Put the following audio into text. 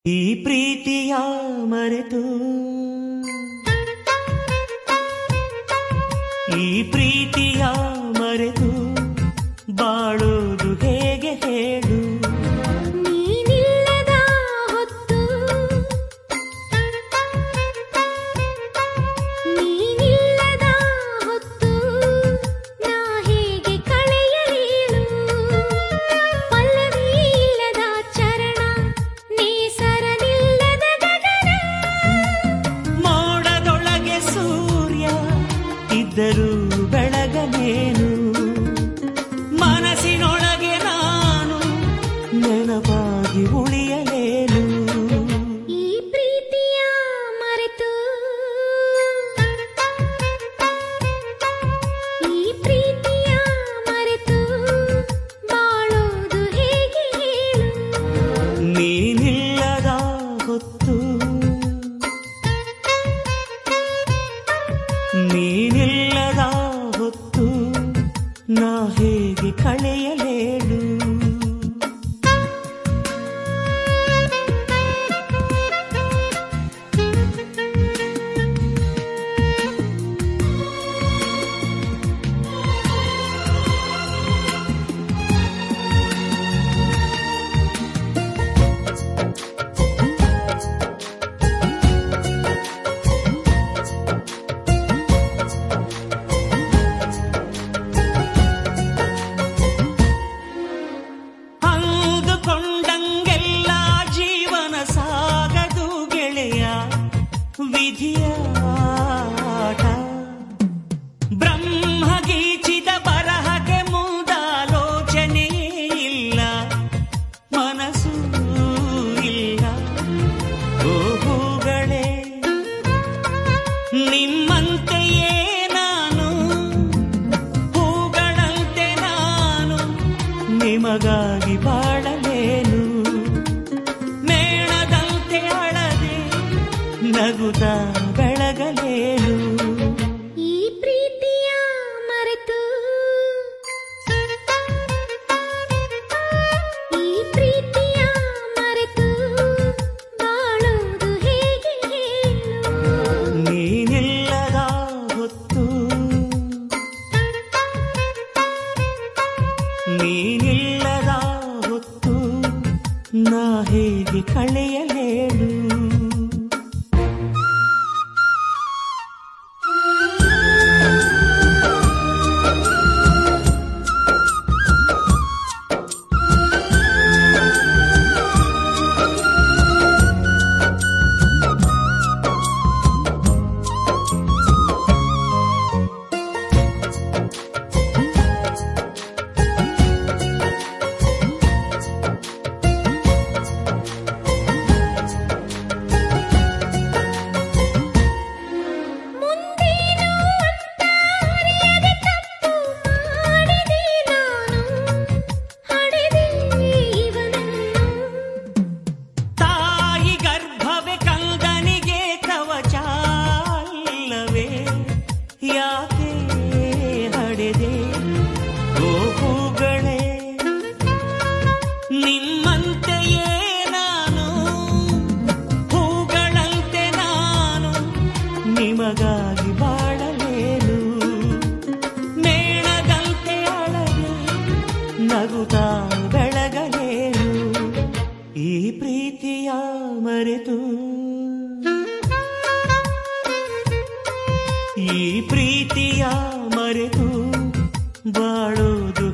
ಈ ಪ್ರೀತಿಯ ಮರೆತು ಈ ಪ್ರೀತಿಯ ಮರೆತು ಬಾಳೋದು ಹೇಗೆ ಹೇಳು ನೀನಿಲ್ಲದ ಹೊತ್ತು ನೀನಿಲ್ಲದ ಹೊತ್ತು ನಾ ಹೇಗೆ ಕಳೆಯಲೇಳು ಪಲ್ಲವಿ ಇಲ್ಲದ ಚರಣ ನೇಸರನಿಲ್ಲದ ಗಗನ ಮೋಡದೊಳಗೆ ಸೂರ್ಯ ಇದ್ದರೂ ಬೆಳಗನೇನು ಮನಸ್ಸಿನೊಳಗೆ ನಾನು ನೆನಪಾಗಿ ಉಳಿಯಲೇನು ಈ ಪ್ರೀತಿಯ ಮರೆತು ಈ ಪ್ರೀತಿಯ ಮರೆತು ಬಾಳೋದು ಹೇಗೆ ಹೇಳು ನೀನಿಲ್ಲದ ಹೊತ್ತು ನೀನಿಲ್ಲದ ಹೊತ್ತು ನಾ ಹೇಗೆ ಕಳೆಯಲೇಳು ಅಂದುಕೊಂಡಂಗೆಲ್ಲ ಜೀವನ ಸಾಗದು ಗೆಳೆಯ ವಿಧಿಯ ಆಟ ಬ್ರಹ್ಮ ಗೀಚಿದ ಬರಹಕ್ಕೆ ಮುಂದಾಲೋಚನೆ ಇಲ್ಲ ಮನಸ್ಸು ಇಲ್ಲ ಓ ಹೂಗಳೇ ನಿಮ್ಮಂತೆಯೇ ನಾನು ಹೂಗಳಂತೆ ನಾನು ನಿಮಗಾಗಿ ಬಾಳಲೇನು ಮೇಣದಂತೆ ಅಳದೆ ನಗುತ್ತ ಬೆಳಗಲೇನು ಈ ಪ್ರೀತಿಯ ಮರೆತು ಈ ಪ್ರೀತಿಯ ಮರೆತು ಬಾಳೋದು ಹೇಗೆ ಹೇಳು ನೀನಿಲ್ಲದ ಹೊತ್ತು ನೀನಿಲ್ಲದ ಹೊತ್ತು ನಾ ಹೇಗೆ ಕಳೆಯಲೇಳು ಮುಂದೇನು ಅಂತ ಅರಿಯದೆ ತಪ್ಪು ಮಾಡಿದೆ ನಾನು ಹಡೆದೆ ಇವನನ್ನು ತಾಯಿ ಗರ್ಭವೇ ಕಂದನಿಗೆ ಕವಚ ಅಲ್ಲವೇ ಯಾಕೆ ಹಡೆದೆ ಓ ಹೂಗಳೇ ನಿಮ್ಮಂತೆಯೇ ನಾನು ಹೂಗಳಂತೆ ನಾನು ನಿಮಗಾಗಿ ಬಾಳಲೇನು ಮೇಣದಂತೆ ಅಳದೆ ನಗುತ್ತಾ ಬೆಳಗಲೇನು ಈ ಪ್ರೀತಿಯ ಮರೆತು ಈ ಪ್ರೀತಿಯ ಮರೆತು ಬಾಳೋದು